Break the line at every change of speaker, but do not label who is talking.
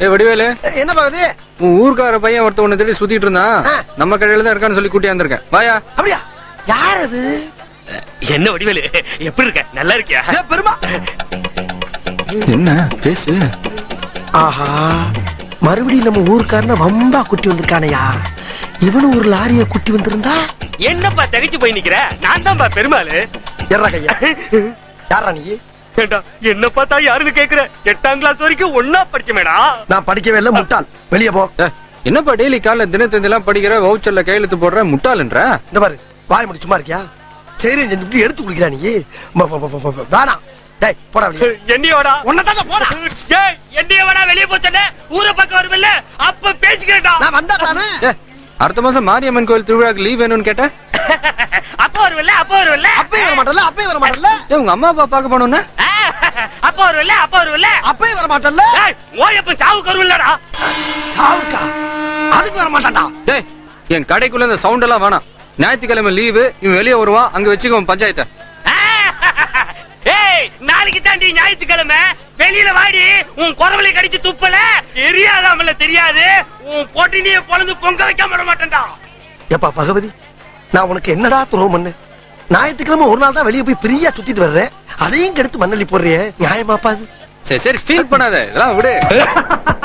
ஏ வடிவேலு
என்ன பாக்குது
உன் ஊர்க்கார பையன் ஒருத்த உன்னை தேடி சுத்திட்டு இருந்தான்
ஆ.
நம்ம கடையில தான் இருக்கான்னு சொல்லி கூட்டி வந்திருக்கேன் வாயா
அப்படியா யார் அது
என்ன வடிவேலு எப்படி இருக்க நல்லா இருக்கியா
ஏ, பெருமா
என்ன பேசு
ஆஹா மறுபடியும் நம்ம ஊருக்காரன வம்பா குட்டி வந்திருக்கானயா இவனும் ஒரு லாரிய குட்டி வந்திருந்தா
என்னப்பா தகைச்சு போய் நிக்கிற நான் தான்ப்பா பெருமாளு
எர்ற கையா யாரா நீ
ஏண்டா என்ன பார்த்தா யாருன்னு கேக்குற எட்டாம் கிளாஸ் வரைக்கும் ஒன்னா படிச்சமேடா
நான் படிக்கவே இல்ல முட்டாள் வெளியே போ
ஏ, என்னப்பா டெய்லி காலைல தினத்தந்திலாம் படிக்கிற வவுச்சர்ல கையெழுத்து போடுற முட்டாளுன்ற
இந்த பாரு வாய் முடி சும்மா இருக்கியா சரி செஞ்சு எடுத்து குடிக்கிறா நீ ம, ம, ம, ம, ம, வேணாம் டேய் போடா வெளியே
என்னையோடா
உன்னதாங்க போடா
ஏய் என்னைய வேணா வெளிய போச்சே ஊரை பக்கம் வருமில்ல அப்ப பேசிக்கிறேன்டா
நான் வந்தா தானே
ஏ, அடுத்த மாசம் மாரியம்மன் கோயில் திருவிழாக்கு லீவ் வேணும்னு கேட்டேன்
அப்ப வருமில்ல அப்ப வருமில்ல
அப்பயே வர மாட்டல்ல அப்பயே வர மாட்டல்ல
ஏ உங்க அம்மா அப்பா பார்க்க போனோம்னா
அப்ப வருமில்ல அப்ப வருமில்ல
அப்பயே வர மாட்டல்ல
ஏய் ஓயப்ப சாவுக்கு வருமில்லடா
சாவுக்கா அதுக்கு வர மாட்டான்டா
டேய் என் கடைக்குள்ள இந்த சவுண்ட் எல்லாம் வேணாம் ஞாயிற்றுக்கிழமை லீவு இவன் வெளியே வருவான் அங்க வச்சுக்கோ பஞ்சாயத்தை
ஏய் நாளைக்கு தாண்டி ஞாயிற்றுக்கிழமை வெளியில வாடி உன் குறவலை கடிச்சு துப்பல தெரியாதாமல தெரியாது உன் பொட்டினிய பொழந்து பொங்க வைக்காம விட மாட்டேன்டா
ஏப்பா பகவதி நான் உனக்கு என்னடா துரோகம் பண்ணு ஞாயிற்றுக்கிழமை ஒரு நாள் தான் வெளியே போய் ஃப்ரீயா சுத்திட்டு வர்றேன் அதையும் கெடுத்து மண்ணள்ளி போடுறியே நியாயமாப்பா அது
சரி சரி ஃபீல் பண்ணாத இதெல்லாம் விடு